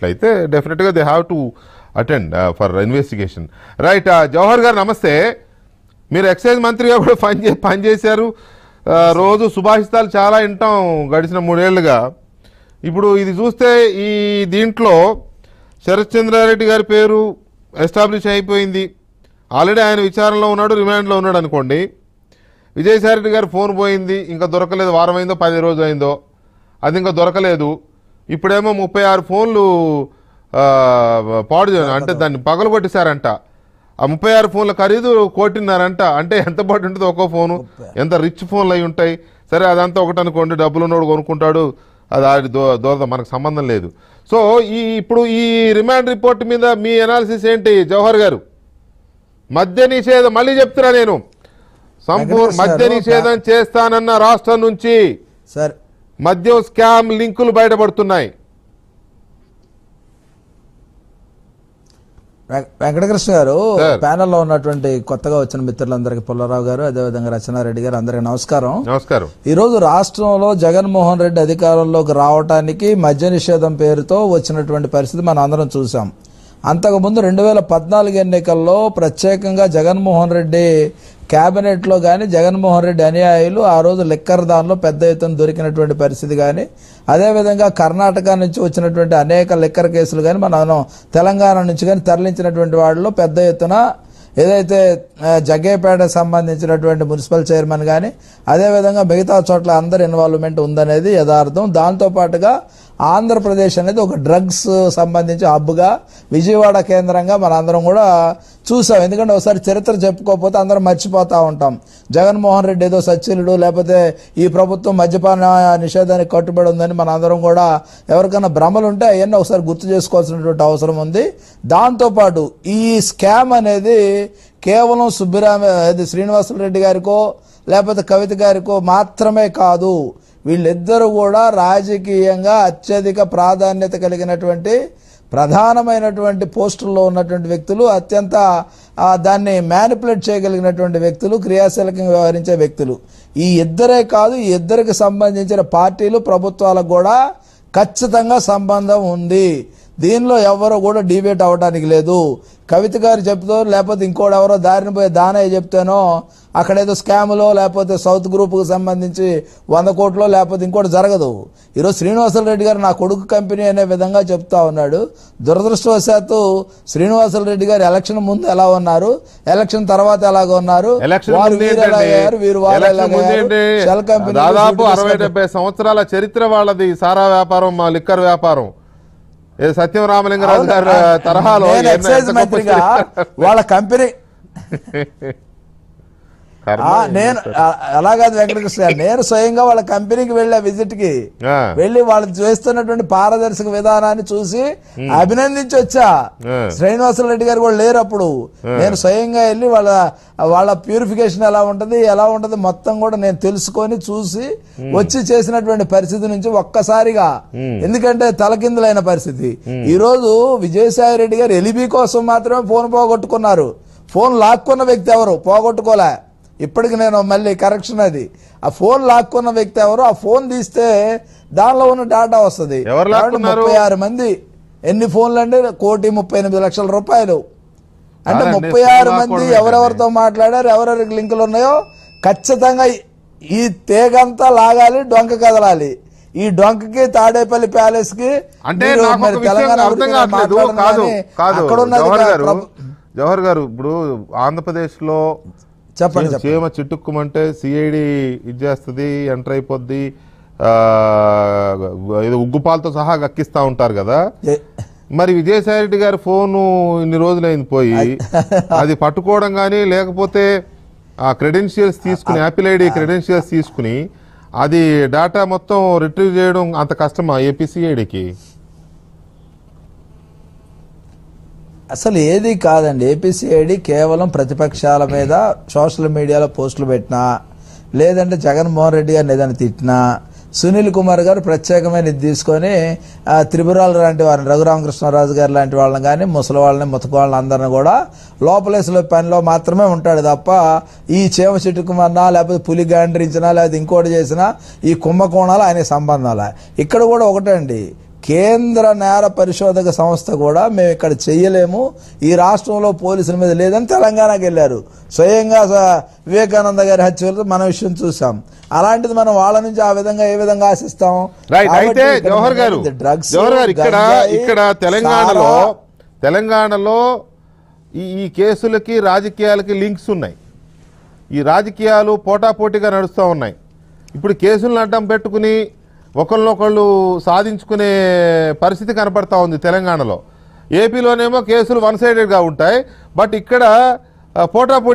ఉన్నట్లయితే డెఫినెట్గా they have to attend for investigation right Jawahar గారు నమస్తే మీరు ఎక్సైజ్ మంత్రిగా కూడా పనిచే పనిచేశారు ఆ, రోజు సుభాషితాలు చాలా వింటాం గడిచిన మూడేళ్లుగా ఇప్పుడు ఇది చూస్తే ఈ దీంట్లో శరత్ చంద్రారెడ్డి గారి పేరు ఎస్టాబ్లిష్ అయిపోయింది ఆల్రెడీ ఆయన విచారణలో ఉన్నాడు రిమాండ్లో ఉన్నాడు అనుకోండి విజయసాయిరెడ్డి గారి ఫోన్ పోయింది ఇంకా దొరకలేదు వారం అయిందో పది రోజులు అయిందో అది ఇంకా దొరకలేదు ఇప్పుడేమో ముప్పై ఆరు ఫోన్లు ఆ, పాడు చే- అంటే దాన్ని పగలగొట్టేశారంట ఆ ముప్పై ఆరు ఫోన్ల ఖరీదు కోటిన్నారంట అంటే ఎంత పడి ఉంటుందో ఒక్కో ఫోను ఎంత రిచ్ ఫోన్లు అయి ఉంటాయి సరే అదంతా ఒకటి అనుకోండి డబ్బులు ఉన్నోడు కొనుక్కుంటాడు అది ఆడి దో దూరద మనకు సంబంధం లేదు సో ఈ ఇప్పుడు ఈ రిమాండ్ రిపోర్ట్ మీద మీ అనాలిసిస్ ఏంటి జవహర్ గారు మద్య నిషేధం మళ్ళీ చెప్తున్నా నేను సంపూర్ణ వెంకటేశ్వర మద్య గారు, నిషేధం చేస్తానన్న రాష్ట్రం నుంచి సార్ మద్యం స్కామ్ లింకులు బయటపడుతున్నాయి వెం- వెంకటకృష్ణ గారు సార్. ప్యానెల్లో ఉన్నటువంటి కొత్తగా వచ్చిన మిత్రులందరికీ పుల్లారావు గారు అదేవిధంగా రచనారెడ్డి గారు అందరికీ నమస్కారం నమస్కారం ఈ రోజు రాష్ట్రంలో జగన్మోహన్ రెడ్డి అధికారంలోకి రావటానికి మద్య నిషేధం పేరుతో వచ్చినటువంటి పరిస్థితి మనం అందరం చూసాం అంతకుముందు రెండు వేల పద్నాలుగు ఎన్నికల్లో ప్రత్యేకంగా జగన్మోహన్ రెడ్డి క్యాబినెట్లో కానీ జగన్మోహన్ రెడ్డి అనుయాయులు ఆ రోజు లిక్కర్ దానిలో పెద్ద ఎత్తున దొరికినటువంటి పరిస్థితి కానీ అదేవిధంగా కర్ణాటక నుంచి వచ్చినటువంటి అనేక లిక్కర్ కేసులు కానీ మనం తెలంగాణ నుంచి కానీ తరలించినటువంటి వాళ్ళలో పెద్ద ఎత్తున ఏదైతే ఆ, జగ్గేపేట సంబంధించినటువంటి మున్సిపల్ చైర్మన్ కానీ అదేవిధంగా మిగతా చోట్ల అందరి ఇన్వాల్వ్మెంట్ ఉందనేది యథార్థం దాంతోపాటుగా ఆంధ్రప్రదేశ్ అనేది ఒక డ్రగ్స్ సంబంధించి హబ్గా విజయవాడ కేంద్రంగా మనందరం కూడా చూసాం ఎందుకంటే ఒకసారి చరిత్ర చెప్పుకోకపోతే అందరం మర్చిపోతా ఉంటాం జగన్మోహన్ రెడ్డి ఏదో సచ్చిలుడు లేకపోతే ఈ ప్రభుత్వం మద్యపాన నిషేధానికి కట్టుబడి ఉందని మనందరం కూడా ఎవరికైనా భ్రమలు ఉంటే అవన్నీ ఒకసారి గుర్తు చేసుకోవాల్సినటువంటి అవసరం ఉంది దాంతోపాటు ఈ స్కామ్ అనేది కేవలం సుబ్బిరామ అది శ్రీనివాసరెడ్డి గారికో లేకపోతే కవిత గారికో మాత్రమే కాదు వీళ్ళిద్దరూ కూడా రాజకీయంగా అత్యధిక ప్రాధాన్యత కలిగినటువంటి ప్రధానమైనటువంటి పోస్టుల్లో ఉన్నటువంటి వ్యక్తులు అత్యంత ఆ, దాన్ని మ్యానిపులేట్ చేయగలిగినటువంటి వ్యక్తులు క్రియాశీలకంగా వ్యవహరించే వ్యక్తులు ఈ ఇద్దరే కాదు ఈ ఇద్దరికి సంబంధించిన పార్టీలు ప్రభుత్వాలకు కూడా ఖచ్చితంగా సంబంధం ఉంది దీనిలో ఎవరో కూడా డిబేట్ అవ్వడానికి లేదు కవిత గారు చెప్తో లేకపోతే ఇంకోటి ఎవరో దారిని పోయే దానయ్య చెప్తేనో అక్కడేదో స్కాములో లేకపోతే సౌత్ గ్రూప్కి సంబంధించి వంద కోట్లో లేకపోతే ఇంకోటి జరగదు ఈరోజు శ్రీనివాసల రెడ్డి గారు నా కొడుకు కంపెనీ అనే విధంగా చెప్తా ఉన్నాడు దురదృష్టవశాత్తు శ్రీనివాసల రెడ్డి గారు ఎలక్షన్ ముందు ఎలా ఉన్నారు ఎలక్షన్ తర్వాత ఎలాగ ఉన్నారు ఎలక్షన్ వారు ముందు వీరు ఏంటండి? ఎలాగయ్యారు, వీరు వాళ్ళు ఎలక్షన్ ముందు ఎలాగయ్యారు, ఏంటి? షెల్ కంపెనీలు, దాదాపు స్వీట్ అరవై బిస్కెట్లు. డెబ్బై సంవత్సరాల చరిత్ర వాళ్ళది సారా వ్యాపారం మా లిక్కర్ వ్యాపారం ఏ సత్యం రామలింగరాజు అవును, గారి ఆ, తరహాలో నేను ఎన్న- ఎక్సైజ్ ఎంత గొప్ప మంత్రిగా చరిత్ర. వాళ్ళ కంపెనీ కర్మ ఆ, నేను ఆ- అలా కాదు వెంకటకృష్ణ గారు. నేను స్వయంగా వాళ్ళ కంపెనీకి వెళ్ళా విజిట్ కి ఆ. వెళ్ళి వాళ్ళు చేస్తున్నటువంటి పారదర్శక విధానాన్ని చూసి అభినందించి వచ్చా ఆ. శ్రీనివాస రెడ్డి గారు కూడా లేరు అప్పుడు నేను స్వయంగా వెళ్ళి వాళ్ళ వాళ్ళ ప్యూరిఫికేషన్ ఎలా ఉంటది ఎలా ఉంటది మొత్తం కూడా నేను తెలుసుకొని చూసి వచ్చి చేసినటువంటి పరిస్థితి నుంచి ఒక్కసారిగా ఎందుకంటే తలకిందులైన పరిస్థితి ఈ రోజు విజయసాయి రెడ్డి గారు ఎలిబి కోసం మాత్రమే ఫోన్ పోగొట్టుకున్నారు ఫోన్ లాక్కున్న వ్యక్తి ఎవరు పోగొట్టుకోలే ఇప్పటికి నేను మళ్ళీ కరెక్షన్ అది ఆ ఫోన్ లాక్కున్న వ్యక్తి ఎవరు ఆ ఫోన్ తీస్తే దానిలో ఉన్న డాటా వస్తుంది ఎవరు లాక్కున్నారు? ముప్పై ఆరు మంది ఎన్ని ఫోన్లు అంటే కోటి ముప్పై ఎనిమిది లక్షల రూపాయలు అంటే కాదండి, ముప్పై ఫోన్ ఆరు మంది లాక్కోవడం ఎవరెవరితో మాట్లాడారు ఎవరెవరికి లింకులు ఉన్నాయో ఖచ్చితంగా ఈ- ఈ తీగంతా లాగాలి డొంక కదలాలి ఈ డొంకకి తాడేపల్లి ప్యాలెస్ కి అంటే మీరు నాకు మరి ఒక విషయం తెలంగాణ అర్థం గురించి కావట్లేదు మాట్లాడను కాదు కానీ కాదు అక్కడ ఉన్నది జవహర్ కాదు గారు ప్రభు- జవహర్ గారు ఇప్పుడు ఆంధ్రప్రదేశ్ లో చెప్పండి చీమ- చెప్పండి చీమ చిట్టుక్కుమంటే సిఐడి ఇది చేస్తుంది ఎంటర్ అయిపోద్ది ఆ, ఏదో ఉగ్గుపాలతో సహా గక్కిస్తా ఉంటారు కదా ఏ- మరి విజయసాయి రెడ్డి గారి ఫోను ఇన్ని రోజులైంది పోయి అది పట్టుకోవడం కానీ లేకపోతే ఆ క్రెడెన్షియల్స్ తీసుకుని యాపిల్ ఐడి క్రెడెన్షియల్స్ తీసుకుని అది డేటా మొత్తం రిట్రీవ్ చేయడం అంత కష్టమా ఏపీసీఐడికి అసలు ఏది కాదండి ఏపీసీఐడి కేవలం ప్రతిపక్షాల మీద సోషల్ మీడియాలో పోస్టులు పెట్టినా లేదంటే జగన్మోహన్ రెడ్డి గారిని ఏదైనా తిట్టినా సునీల్ కుమార్ గారు ప్రత్యేకమైన ఇది తీసుకొని ఆ, త్రిపురాలు లాంటి వారిని రఘురామకృష్ణరాజు గారు లాంటి వాళ్ళని కానీ ముసలి వాళ్ళని ముతక వాళ్ళని అందరిని కూడా లోపలేసులో పనిలో మాత్రమే ఉంటాడు తప్ప ఈ చేమ చిట్టుకుమన్నా లేకపోతే పులి గాండ్రించినా లేకపోతే ఇంకోటి చేసినా ఈ కుంభకోణాలు ఆయన సంబంధాల ఇక్కడ కూడా ఒకటే అండి కేంద్ర నేర పరిశోధక సంస్థ కూడా మేము ఇక్కడ చెయ్యలేము ఈ రాష్ట్రంలో పోలీసుల మీద లేదని తెలంగాణకి వెళ్ళారు స్వయంగా స- వివేకానంద గారి హత్యలతో మన విషయం చూసాం అలాంటిది మనం వాళ్ళ నుంచి ఆ విధంగా ఏ విధంగా ఆశిస్తాం రైట్ కాబట్టి అయితే ఇక్కడ జవహర్ గారు ఇది drugs, జవహర్ గారు ఇక్కడ గంజాయి, ఇక్కడ తెలంగాణలో సారా, తెలంగాణలో ఈ ఈ కేసులకి రాజకీయాలకి లింక్స్ ఉన్నాయి ఈ రాజకీయాలు పోటాపోటీగా నడుస్తూ ఉన్నాయి ఇప్పుడు కేసులను అడ్డం పెట్టుకుని ఒకళ్ళనొకళ్ళు సాధించుకునే పరిస్థితి కనపడతా ఉంది తెలంగాణలో ఏపీలోనేమో కేసులు వన్ సైడెడ్గా ఉంటాయి బట్ ఇక్కడ ఆ, పోటాపోటీ